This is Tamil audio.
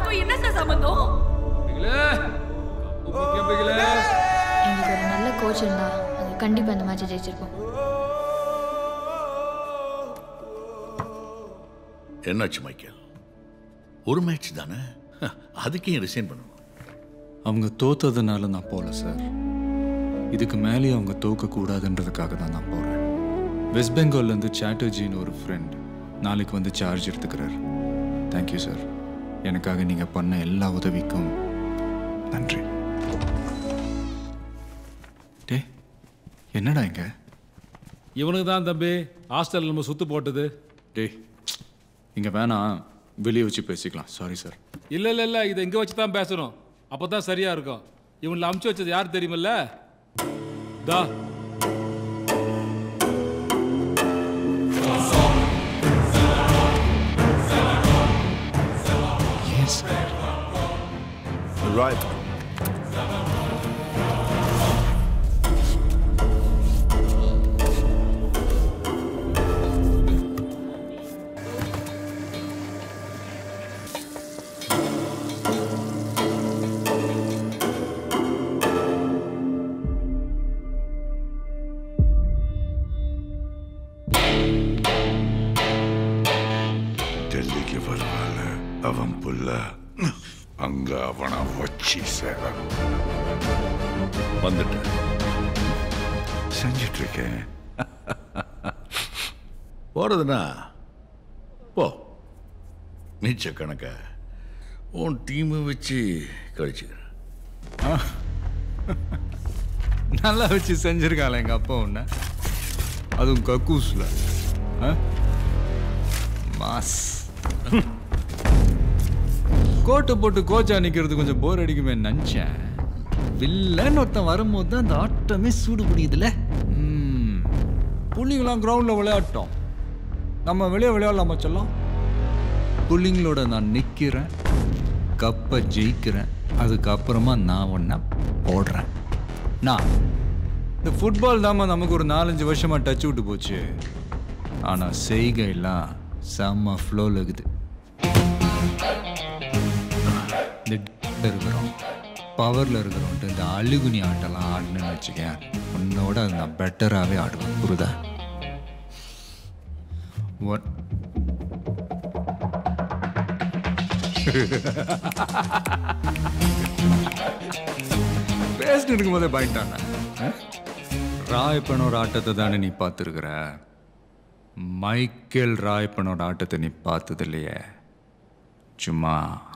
அதுக்கும் என்ன சார் சம்பந்தம் எங்களுக்கு ஒரு நல்ல கோச் இருந்தா அது கண்டிப்பா இந்த மேட்ச் ஜெயிச்சிருப்போம் என்னாச்சு மைக்கேல் ஒரு மேட்ச் தானே அதுக்கே ரிசைன் பண்ணணும் அவங்க தோத்ததுனால நான் போகல சார் இதுக்கு மேலேயும் அவங்க தோக்கக்கூடாதுன்றதுக்காக தான் நான் போகிறேன் வெஸ்ட் பெங்கால்லேருந்து சாட்டர்ஜின்னு ஒரு ஃப்ரெண்ட் நாளைக்கு வந்து சார்ஜ் எடுத்துக்கிறார் தேங்க்யூ சார் எனக்காக நீங்கள் பண்ண எல்லா உதவிக்கும் நன்றி டே என்னடா இங்க இவனுக்கு தான் தம்பி ஹாஸ்டல் நம்ம சுத்து போட்டது டேய் இங்கே வேணாம் வெளியே வச்சு பேசிக்கலாம் சாரி சார் இல்ல இல்ல இல்ல இதை இங்க வச்சு தான் பேசணும் அப்பதான் சரியா இருக்கும் இவங்களை அமுச்சு வச்சது யார் தெரியுமில்ல தா எஸ் Right. டெல்லிக்கு வருவாள் அவன் புள்ள அங்க அவனை வச்சு சேர வந்துட்டு செஞ்சிட்டு இருக்கேன் போறதுன்னா போ மிச்ச கணக்க உன் டீமை வச்சு கழிச்சுக்கிறேன் நல்லா வச்சு செஞ்சிருக்காள் எங்கள் அப்பா உன்ன அதுவும் கக்கூஸ்ல ஆ? மாஸ் கோட்டை போட்டு கோச்சா நிக்கிறது கொஞ்சம் போர் அடிக்குமே நினச்சேன் வில்லன்னு ஒருத்தன் வரும்போது தான் அந்த ஆட்டமே சூடு பிடிக்குதுல்ல ம். புள்ளிங்களாம் கிரவுண்டில் விளையாட்டோம் நம்ம வெளியே விளையாடலாமா சொல்லலாம் புள்ளிங்களோட நான் நிற்கிறேன் கப்பை ஜெயிக்கிறேன் அதுக்கப்புறமா நான் ஒன்றை போடுறேன் நான் இந்த ஃபுட்பால் தாம்மா நமக்கு ஒரு நாலஞ்சு வருஷமா டச் விட்டு போச்சு ஆனால் செய்கையெல்லாம் செம்ம ஃப்ளோவில் இருக்குது இந்த ட- இருக்கிறோம் பவரில் இருக்கிறோன்ட்டு இந்த அழுகுனி ஆட்டெல்லாம் ஆடணும்னு வச்சுக்கேன் உன்னோட அது நான் பெட்டராகவே ஆடுவேன் புரிதா ஒன் பேசிட்டு இருக்கும்போதே பாயிண்டாங்க ராயப்பனோட ஆட்டத்தை தானே நீ பார்த்துருக்குற மைக்கேல் ராயப்பனோட ஆட்டத்தை நீ பார்த்தது இல்லையே சும்மா